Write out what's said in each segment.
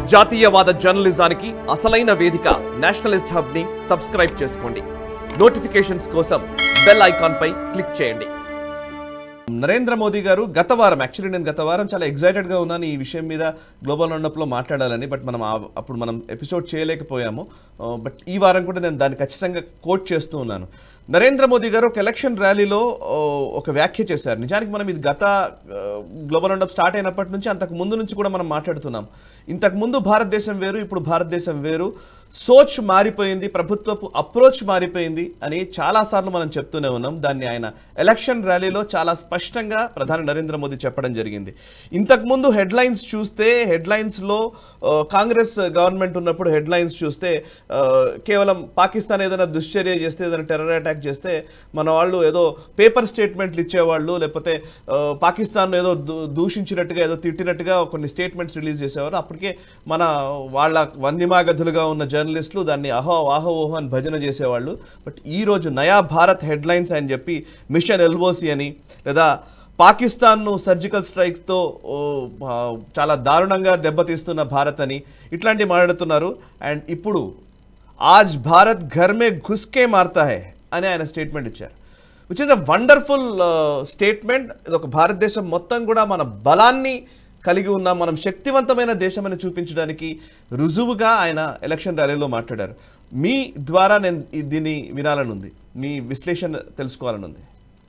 జాతీయవాద జర్నలిజానికి అసలైన వేదిక నేషనలిస్ట్ హబ్ ని సబ్స్క్రైబ్ చేసుకోండి నోటిఫికేషన్స్ కోసం బెల్ ఐకాన్ పై క్లిక్ చేయండి నరేంద్ర మోదీ గారు గత వారం యాక్చువల్లీ నేను గత వారం చాలా ఎగ్జైటెడ్గా ఉన్నాను ఈ విషయం మీద గ్లోబల్ రౌండప్లో మాట్లాడాలని బట్ మనం ఆ- అప్పుడు మనం ఎపిసోడ్ చేయలేకపోయాము బట్ ఈ వారం కూడా నేను దాన్ని ఖచ్చితంగా కోట్ చేస్తూ ఉన్నాను నరేంద్ర మోదీ గారు ఒక ఎలక్షన్ ర్యాలీలో ఆ, ఒక వ్యాఖ్య చేశారు నిజానికి మనం ఇది గత ఆ, గ్లోబల్ రౌండప్ స్టార్ట్ అయినప్పటి నుంచి అంతకు ముందు నుంచి కూడా మనం మాట్లాడుతున్నాం ఇంతకు ముందు భారతదేశం వేరు ఇప్పుడు భారతదేశం వేరు సోచ్ మారిపోయింది ప్రభుత్వపు అప్రోచ్ మారిపోయింది అని చాలాసార్లు మనం చెప్తూనే ఉన్నాం దాన్ని ఆయన ఎలక్షన్ ర్యాలీలో చాలా స్పష్టంగా ప్రధాని నరేంద్ర మోదీ చెప్పడం జరిగింది ఇంతకుముందు హెడ్లైన్స్ చూస్తే హెడ్లైన్స్లో కాంగ్రెస్ గవర్నమెంట్ ఉన్నప్పుడు హెడ్లైన్స్ చూస్తే ఆ, కేవలం పాకిస్తాన్ ఏదైనా దుశ్చర్య చేస్తే ఏదైనా టెర్రర్ అటాక్ చేస్తే మన వాళ్ళు ఏదో పేపర్ స్టేట్మెంట్లు ఇచ్చేవాళ్ళు లేకపోతే ఆ, పాకిస్తాన్ ఏదో దూ- దూషించినట్టుగా ఏదో తిట్టినట్టుగా కొన్ని స్టేట్మెంట్స్ రిలీజ్ చేసేవారు అప్పటికే మన వాళ్ళ వందిమాగధులుగా ఉన్న జర్నలిస్టులు దాన్ని అహో ఆహో ఓహో అని భజన చేసేవాళ్ళు బట్ ఈ రోజు నయా భారత్ హెడ్లైన్స్ అని చెప్పి మిషన్ ఎల్ఓసి అని లేదా పాకిస్తాన్ను సర్జికల్ స్ట్రైక్తో ఓ, ఆ, చాలా దారుణంగా దెబ్బతీస్తున్న భారత్ అని ఇట్లాంటివి మాట్లాడుతున్నారు అండ్ ఇప్పుడు ఆజ్ భారత్ ఘర్ మే ఘుస్కే మారతా హై అని ఆయన స్టేట్మెంట్ ఇచ్చారు which is a wonderful statement ఇది ఒక భారతదేశం మొత్తం కూడా మన బలాన్ని కలిగి ఉన్న మనం శక్తివంతమైన దేశమని చూపించడానికి రుజువుగా ఆయన ఎలక్షన్ ర్యాలీలో మాట్లాడారు మీ ద్వారా నేను ఈ- దీన్ని వినాలని ఉంది మీ విశ్లేషణ తెలుసుకోవాలని ఉంది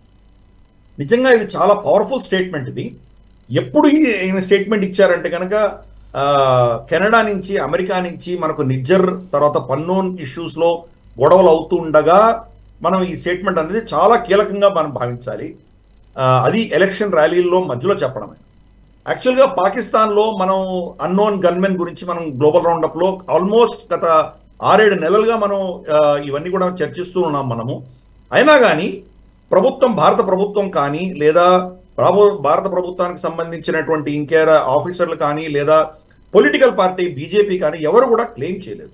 నిజంగా ఇది చాలా పవర్ఫుల్ స్టేట్మెంట్ ఇది ఎప్పుడు ఈ- ఈయన స్టేట్మెంట్ ఇచ్చారంటే కనుక ఆ, కెనడా నుంచి అమెరికా నుంచి మనకు నిజ్జర్ తర్వాత పన్నోన్ ఇష్యూస్ లో గొడవలు అవుతూ ఉండగా మనం ఈ స్టేట్మెంట్ అనేది చాలా కీలకంగా మనం భావించాలి ఆ, అది ఎలక్షన్ ర్యాలీల్లో మధ్యలో చెప్పడమే యాక్చువల్గా పాకిస్తాన్లో మనం అన్నోన్ గన్మెన్ గురించి మనం గ్లోబల్ రౌండప్ లో ఆల్మోస్ట్ గత ఆరేడు నెలలుగా మనం ఆ, ఇవన్నీ కూడా చర్చిస్తూ ఉన్నాం మనము అయినా కానీ ప్రభుత్వం భారత ప్రభుత్వం కానీ లేదా ప్రభు భారత ప్రభుత్వానికి సంబంధించినటువంటి ఇంకేర ఆఫీసర్లు కానీ లేదా పొలిటికల్ పార్టీ బీజేపీ కానీ ఎవరు కూడా క్లెయిమ్ చేయలేదు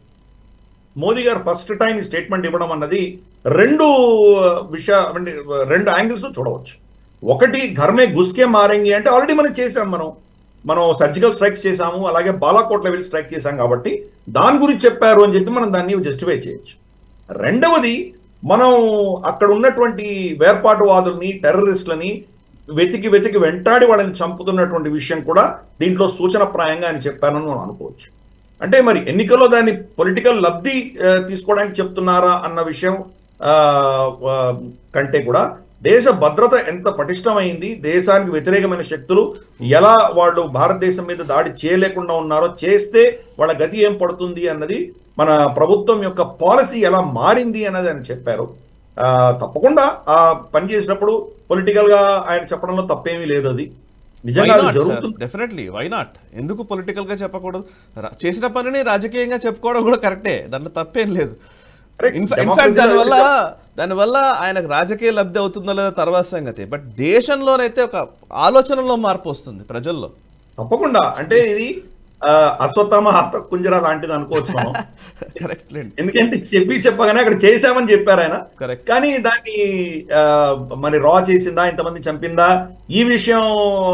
మోదీ గారు ఫస్ట్ టైం ఈ స్టేట్మెంట్ ఇవ్వడం అన్నది రెండు విషయ అంటే రెండు యాంగిల్స్ చూడవచ్చు ఒకటి ఘర్మే గుస్కే మారేంగి అంటే ఆల్రెడీ మనం చేసాం మనం మనం సర్జికల్ స్ట్రైక్స్ చేసాము అలాగే బాలాకోట్ లెవెల్ స్ట్రైక్ చేశాం కాబట్టి దాని గురించి చెప్పారు అని చెప్పి మనం దాన్ని జస్టిఫై చేయొచ్చు రెండవది మనం అక్కడ ఉన్నటువంటి వేర్పాటువాదుల్ని టెర్రరిస్టులని వెతికి వెతికి వెంటాడి వాళ్ళని చంపుతున్నటువంటి విషయం కూడా దీంట్లో సూచనప్రాయంగా ఆయన చెప్పానని మనం అనుకోవచ్చు అంటే మరి ఎన్నికల్లో దాన్ని పొలిటికల్ లబ్ధి ఆ, తీసుకోవడానికి చెప్తున్నారా అన్న విషయం ఆ, ఆ, కంటే కూడా దేశ భద్రత ఎంత పటిష్టమైంది దేశానికి వ్యతిరేకమైన శక్తులు ఎలా వాళ్ళు భారతదేశం మీద దాడి చేయలేకుండా ఉన్నారో చేస్తే వాళ్ళ గతి ఏం పడుతుంది అన్నది మన ప్రభుత్వం యొక్క పాలసీ ఎలా మారింది అన్నది ఆయన చెప్పారు ఆ, తప్పకుండా ఆ పని చేసినప్పుడు పొలిటికల్ గా ఆయన చెప్పడంలో తప్పేమీ లేదు అది నిజంగా అది జరుగుతుంది డెఫినెట్లీ వై నాట్ ఎందుకు పొలిటికల్ గా చెప్పకూడదు రా- చేసిన పనిని రాజకీయంగా చెప్పుకోవడం కూడా కరెక్టే దాంట్లో తప్పేం లేదు Correct. ఇన్ఫాక్ట్ Democracy దానివల్ల అనేది దానివల్ల ఆయనకు రాజకీయ లబ్ధి అవుతుందో లేదో తర్వాత సంగతి బట్ దేశంలోనైతే ఒక ఆలోచనలో మార్పు వస్తుంది ప్రజల్లో తప్పకుండా అంటే ఇది ఆ, అశ్వత్థామ హత కుంజర లాంటిది అనుకోవచ్చు మనం కరెక్ట్ లేండి ఎందుకంటే చెప్పి చెప్పగానే అక్కడ చేశామని చెప్పారు ఆయన కరెక్ట్ కానీ దాన్ని ఆ, మరి రా చేసిందా ఇంతమంది చంపిందా ఈ విషయం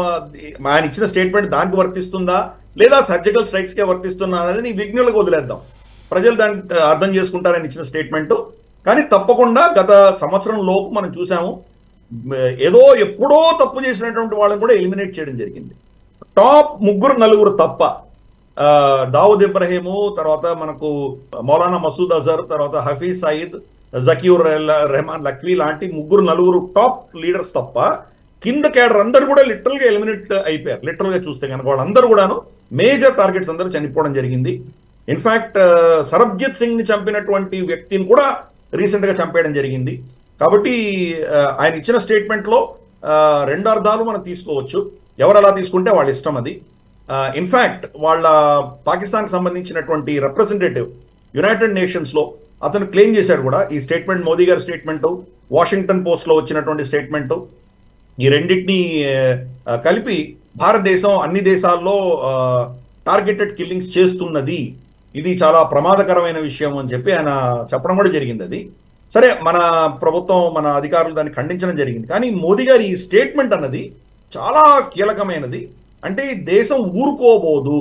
ఆయన ఇచ్చిన స్టేట్మెంట్ దానికి వర్తిస్తుందా లేదా సర్జికల్ స్ట్రైక్స్ కే వర్తిస్తుందా అనేది విఘ్నులకు వదిలేద్దాం ప్రజలు దాన్ని అర్థం చేసుకుంటారని ఇచ్చిన స్టేట్మెంట్ కానీ తప్పకుండా గత సంవత్సరం లోపు మనం చూసాము మ- ఏదో ఎప్పుడో తప్పు చేసినటువంటి వాళ్ళని కూడా ఎలిమినేట్ చేయడం జరిగింది టాప్ ముగ్గురు నలుగురు తప్ప ఆ, దావుద్ ఇబ్రహీము తర్వాత మనకు మౌలానా మసూద్ అజర్ తర్వాత హఫీజ్ సయీద్ జకీర్ రెహమాన్ లక్వీ లాంటి ముగ్గురు నలుగురు టాప్ లీడర్స్ తప్ప కింద కేడర్ అందరు కూడా లిటరల్ గా ఎలిమినేట్ అయిపోయారు లిటరల్ గా చూస్తే కనుక వాళ్ళందరూ కూడాను మేజర్ టార్గెట్స్ అందరూ చనిపోవడం జరిగింది ఇన్ఫాక్ట్ సరబ్జిత్ సింగ్ ని చంపినటువంటి వ్యక్తిని కూడా రీసెంట్ గా చంపేయడం జరిగింది కాబట్టి ఆ, ఆయన ఇచ్చిన స్టేట్మెంట్ లో ఆ, రెండు అర్థాలు మనం తీసుకోవచ్చు ఎవరు అలా తీసుకుంటే వాళ్ళ ఇష్టం అది ఇన్ఫాక్ట్ వాళ్ళ పాకిస్తాన్ సంబంధించినటువంటి రిప్రజెంటేటివ్ యునైటెడ్ నేషన్స్ లో అతను క్లెయిమ్ చేశాడు కూడా ఈ స్టేట్మెంట్ మోదీ గారి స్టేట్మెంట్ వాషింగ్టన్ పోస్ట్ లో వచ్చినటువంటి స్టేట్మెంట్ ఈ రెండింటిని ఆ, కలిపి భారతదేశం అన్ని దేశాల్లో టార్గెటెడ్ కిల్లింగ్స్ చేస్తున్నది ఇది చాలా ప్రమాదకరమైన విషయం అని చెప్పి ఆయన చెప్పడం కూడా జరిగింది అది సరే మన ప్రభుత్వం మన అధికారులు దాన్ని ఖండించడం జరిగింది కానీ మోదీ గారి ఈ స్టేట్మెంట్ అన్నది చాలా కీలకమైనది అంటే ఈ దేశం ఊరుకోబోదు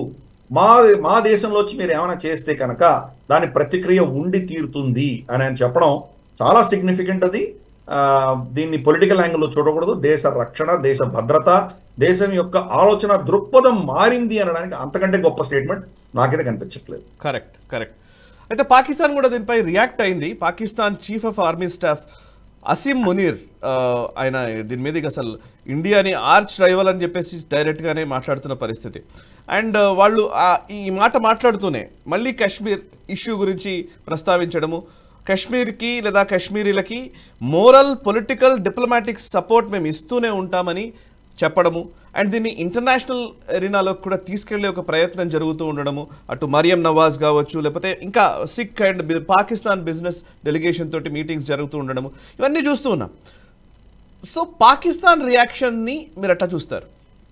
మా మా దేశంలో వచ్చి మీరు ఏమైనా చేస్తే కనుక దాని ప్రతిక్రియ ఉండి తీరుతుంది అని ఆయన చెప్పడం చాలా సిగ్నిఫికెంట్ అది ఆ, దీన్ని పొలిటికల్ యాంగిల్లో చూడకూడదు దేశ రక్షణ దేశ భద్రత దేశం యొక్క ఆలోచన దృక్పథం మారింది అనడానికి అంతకంటే గొప్ప స్టేట్మెంట్ నాకైతే కనిపించట్లేదు కరెక్ట్ కరెక్ట్ అయితే పాకిస్తాన్ కూడా దీనిపై రియాక్ట్ అయింది Pakistan chief of army staff Asim Munir ఆ, ఆయన దీని మీద ఇక అసలు ఇండియాని ఆర్చ్ రైవల్ అని చెప్పేసి డైరెక్ట్గానే మాట్లాడుతున్న పరిస్థితి అండ్ వాళ్ళు ఆ ఈ మాట మాట్లాడుతూనే మళ్ళీ కాశ్మీర్ ఇష్యూ గురించి ప్రస్తావించడము కాశ్మీర్కి లేదా కాశ్మీరీలకి మోరల్ పొలిటికల్ డిప్లొమాటిక్ సపోర్ట్ మేము ఇస్తూనే ఉంటామని చెప్పడము అండ్ దీన్ని ఇంటర్నేషనల్ ఎరీనాలో కూడా తీసుకెళ్లే ఒక ప్రయత్నం జరుగుతూ ఉండడము అటు మరియం నవాజ్ కావచ్చు లేకపోతే ఇంకా సిక్ అండ్ బి- పాకిస్తాన్ బిజినెస్ డెలిగేషన్ తోటి మీటింగ్స్ జరుగుతూ ఉండడము ఇవన్నీ చూస్తూ ఉన్నాం సో పాకిస్తాన్ రియాక్షన్ని మీరు ఎట్లా చూస్తారు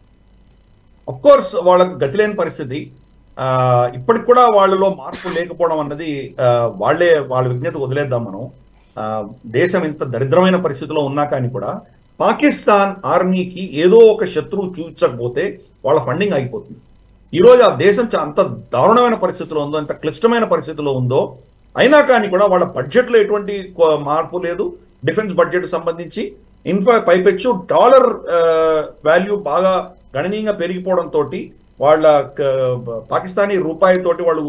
అఫ్ కోర్స్ వాళ్ళకు గతి లేని పరిస్థితి ఆ, ఇప్పటికి కూడా వాళ్ళలో మార్పు లేకపోవడం అన్నది ఆ, వాళ్ళే వాళ్ళ విజ్ఞత వదిలేద్దాం మనం ఆ, దేశం ఇంత దరిద్రమైన పరిస్థితిలో ఉన్నా కానీ కూడా పాకిస్తాన్ ఆర్మీకి ఏదో ఒక శత్రువు చూపించకపోతే వాళ్ళ ఫండింగ్ ఆగిపోతుంది ఈరోజు ఆ దేశం చా- అంత దారుణమైన పరిస్థితిలో ఉందో అంత క్లిష్టమైన పరిస్థితిలో ఉందో అయినా కానీ కూడా వాళ్ళ బడ్జెట్లో ఎటువంటి కొ- మార్పు లేదు డిఫెన్స్ బడ్జెట్ సంబంధించి ఇన్ఫా పైపెచ్చు డాలర్ వాల్యూ బాగా గణనీయంగా పెరిగిపోవడంతో వాళ్ళ క- పాకిస్తానీ రూపాయి తోటి వాళ్ళు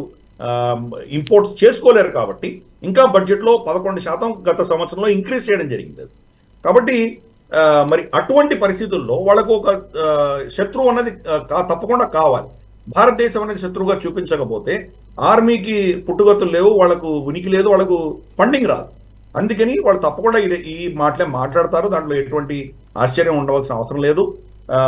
ఇంపోర్ట్స్ చేసుకోలేరు కాబట్టి ఇంకా బడ్జెట్లో పదకొండు శాతం గత సంవత్సరంలో ఇంక్రీజ్ చేయడం జరిగింది అది. కాబట్టి ఆ, మరి అటువంటి పరిస్థితుల్లో వాళ్ళకు ఒక ఆ, శత్రువు అన్నది ఆ, కా- తప్పకుండా కావాలి భారతదేశం అనేది శత్రువుగా చూపించకపోతే ఆర్మీకి పుట్టుగతులు లేవు వాళ్ళకు ఉనికి లేదు వాళ్ళకు ఫండింగ్ రాదు అందుకని వాళ్ళు తప్పకుండా ఇది ఈ మాటలే మాట్లాడతారు దాంట్లో ఎటువంటి ఆశ్చర్యం ఉండవలసిన అవసరం లేదు ఆ,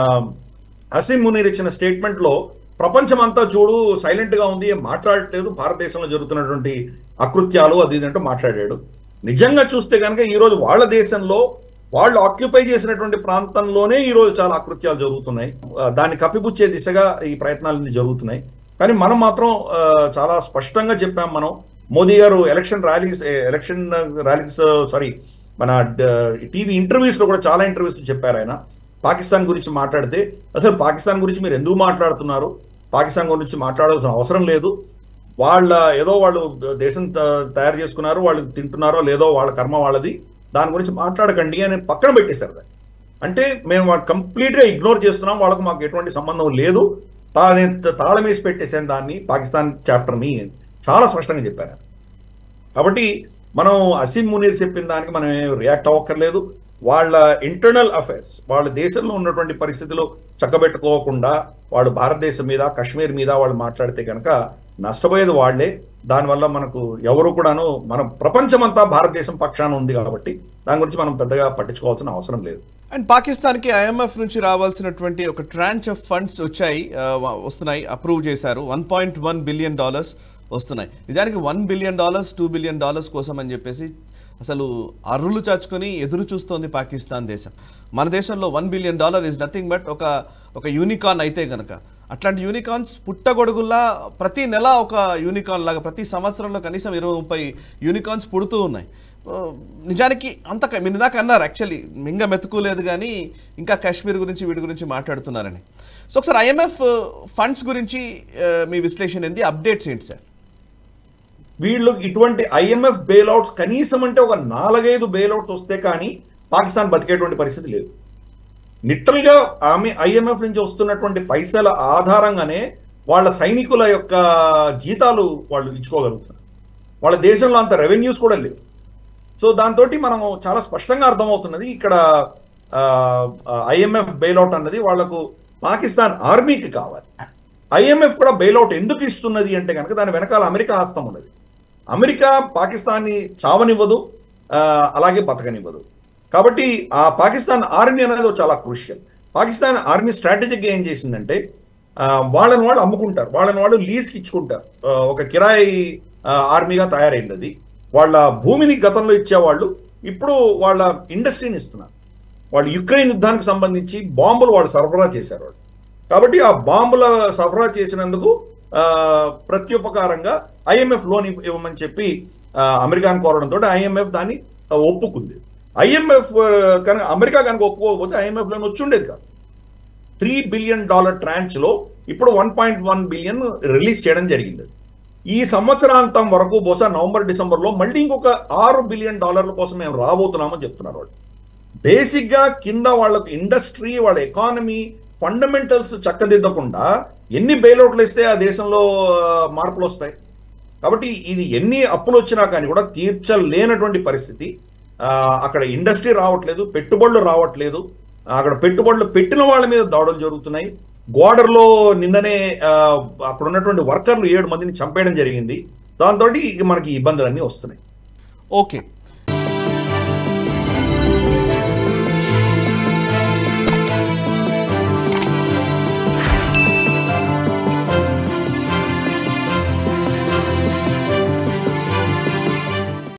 అసీం మునీర్ ఇచ్చిన స్టేట్మెంట్ లో ప్రపంచం అంతా చూడు సైలెంట్ గా ఉంది ఏం మాట్లాడట్లేదు భారతదేశంలో జరుగుతున్నటువంటి అకృత్యాలు అది ఇది అంటూ మాట్లాడాడు నిజంగా చూస్తే కనుక ఈ రోజు వాళ్ళ దేశంలో వాళ్ళు ఆక్యుపై చేసినటువంటి ప్రాంతంలోనే ఈ రోజు చాలా అకృత్యాలు జరుగుతున్నాయి ఆ, దాన్ని కప్పిపుచ్చే దిశగా ఈ ప్రయత్నాలన్నీ జరుగుతున్నాయి కానీ మనం మాత్రం ఆ, చాలా స్పష్టంగా చెప్పాం మనం మోదీ గారు election rallies election rallies sorry మన టీవీ ఇంటర్వ్యూస్ లో కూడా చాలా ఇంటర్వ్యూస్ చెప్పారు ఆయన పాకిస్తాన్ గురించి మాట్లాడితే అసలు పాకిస్తాన్ గురించి మీరు ఎందుకు మాట్లాడుతున్నారు పాకిస్తాన్ గురించి మాట్లాడాల్సిన అవసరం లేదు వాళ్ళ ఏదో వాళ్ళు దేశం త- తయారు చేసుకున్నారు వాళ్ళు తింటున్నారో లేదో వాళ్ళ కర్మ వాళ్ళది దాని గురించి మాట్లాడకండి అని పక్కన పెట్టేశారు దాన్ని అంటే మేము వాడు కంప్లీట్ గా ఇగ్నోర్ చేస్తున్నాం వాళ్ళకు మాకు ఎటువంటి సంబంధం లేదు తా- నేను తాళం వేసి పెట్టేశాను దాన్ని పాకిస్తాన్ చాప్టర్ని చాలా స్పష్టంగా చెప్పారు కాబట్టి మనం అసీం మునీర్ చెప్పిన దానికి మనం రియాక్ట్ అవ్వక్కర్లేదు వాళ్ళ ఇంటర్నల్ అఫైర్స్ వాళ్ళ దేశంలో ఉన్నటువంటి పరిస్థితులు చక్కబెట్టుకోకుండా వాళ్ళు భారతదేశం మీద కశ్మీర్ మీద వాళ్ళు మాట్లాడితే కనుక నష్టపోయేది వాళ్లే దానివల్ల మనకు ఎవరు కూడాను మన ప్రపంచమంతా భారతదేశం పక్షాన ఉంది కాబట్టి దాని గురించి మనం పెద్దగా పట్టించుకోవాల్సిన అవసరం లేదు అండ్ పాకిస్తాన్కి ఐఎంఎఫ్ నుంచి రావాల్సినటువంటి ఒక ట్రాంచ్ ఆఫ్ ఫండ్స్ వచ్చాయి ఆ, వ- వస్తున్నాయి అప్రూవ్ చేశారు one point one billion dollars వస్తున్నాయి నిజానికి one billion dollars two billion dollars కోసం అని చెప్పేసి అసలు అర్రులు చాచుకొని ఎదురు చూస్తోంది పాకిస్తాన్ దేశం మన దేశంలో one billion dollar is nothing but ఒక ఒక యూనికాన్ అయితే గనక అట్లాంటి యూనికాన్స్ పుట్టగొడుగుల్లా ప్రతి నెల ఒక యూనికాన్ లాగా ప్రతి సంవత్సరంలో కనీసం ఇరవై ముప్పై యూనికాన్స్ పుడుతూ ఉన్నాయి ఆ, నిజానికి అంత క- మీరు ఇందాక అన్నారు యాక్చువల్లీ మింగ మెతుకోలేదు కానీ ఇంకా కాశ్మీర్ గురించి వీటి గురించి మాట్లాడుతున్నారని సో ఒకసారి ఐఎంఎఫ్ ఫండ్స్ గురించి ఆ, మీ విశ్లేషణ ఏంది అప్డేట్స్ ఏంటి సార్ వీళ్ళు ఇటువంటి ఐఎంఎఫ్ బెయిల్అవుట్స్ కనీసం అంటే ఒక నాలుగైదు బెయిల్అవుట్స్ వస్తే కానీ పాకిస్తాన్ బతికేటువంటి పరిస్థితి లేదు లిటరల్ గా ఆమె ఐఎంఎఫ్ నుంచి వస్తున్నటువంటి పైసల ఆధారంగానే వాళ్ళ సైనికుల యొక్క జీతాలు వాళ్ళు ఇచ్చుకోగలుగుతున్నారు వాళ్ళ దేశంలో అంత రెవెన్యూస్ కూడా లేవు సో దాంతో మనం చాలా స్పష్టంగా అర్థమవుతున్నది ఇక్కడ ఐఎంఎఫ్ బెయిల్అవుట్ అన్నది వాళ్లకు పాకిస్తాన్ ఆర్మీకి కావాలి ఐఎంఎఫ్ కూడా బెయిల్అవుట్ ఎందుకు ఇస్తున్నది అంటే కనుక దాని వెనకాల అమెరికా హస్తం ఉన్నది అమెరికా పాకిస్తాన్ని చావనివ్వదు ఆ, అలాగే బతకనివ్వదు కాబట్టి ఆ పాకిస్తాన్ ఆర్మీ అనేది ఒక చాలా క్రూషియల్ పాకిస్తాన్ ఆర్మీ స్ట్రాటజిక్ ఏం చేసిందంటే ఆ, వాళ్ళని వాళ్ళు అమ్ముకుంటారు వాళ్ళని వాళ్ళు లీజ్కి ఇచ్చుకుంటారు ఆ, ఒక కిరాయి ఆ, ఆర్మీగా తయారైంది అది వాళ్ళ భూమిని గతంలో ఇచ్చేవాళ్ళు ఇప్పుడు వాళ్ళ ఇండస్ట్రీని ఇస్తున్నారు వాళ్ళు యుక్రెయిన్ యుద్ధానికి సంబంధించి బాంబులు వాళ్ళు సరఫరా చేశారు వాళ్ళు కాబట్టి ఆ బాంబుల సరఫరా చేసినందుకు ఆ, ప్రత్యుపకారంగా ఐఎంఎఫ్ లోన్ ఇవ్వ- ఇవ్వమని చెప్పి ఆ, అమెరికాను కోరడంతో ఐఎంఎఫ్ దాన్ని ఆ, ఒప్పుకుంది ఐఎంఎఫ్ కనుక అమెరికా కనుక ఒప్పుకోకపోతే ఐఎంఎఫ్ లోన్ వచ్చి ఉండేది కాదు త్రీ బిలియన్ డాలర్ ట్రాంచ్ లో ఇప్పుడు one point one billion release చేయడం జరిగింది ఈ సంవత్సరాంతం వరకు బహుశా నవంబర్ డిసెంబర్ లో మళ్ళీ ఇంకొక ఆరు బిలియన్ డాలర్ల కోసం మేము రాబోతున్నామని చెప్తున్నారు వాళ్ళు బేసిక్ గా కింద వాళ్ళకు ఇండస్ట్రీ వాళ్ళ ఎకానమీ ఫండమెంటల్స్ చక్కదిద్దకుండా ఎన్ని బెయిలౌట్లు ఇస్తే ఆ దేశంలో ఆ, మార్పులు వస్తాయి కాబట్టి ఇది ఎన్ని అప్పులు వచ్చినా కానీ కూడా తీర్చలేనటువంటి పరిస్థితి ఆ, అక్కడ ఇండస్ట్రీ రావట్లేదు పెట్టుబడులు రావట్లేదు అక్కడ పెట్టుబడులు పెట్టిన వాళ్ళ మీద దాడులు జరుగుతున్నాయి గోడర్లో నిన్ననే ఆ, అక్కడ ఉన్నటువంటి వర్కర్లు ఏడు మందిని చంపేయడం జరిగింది దాంతో మనకి ఇబ్బందులన్నీ వస్తున్నాయి ఓకే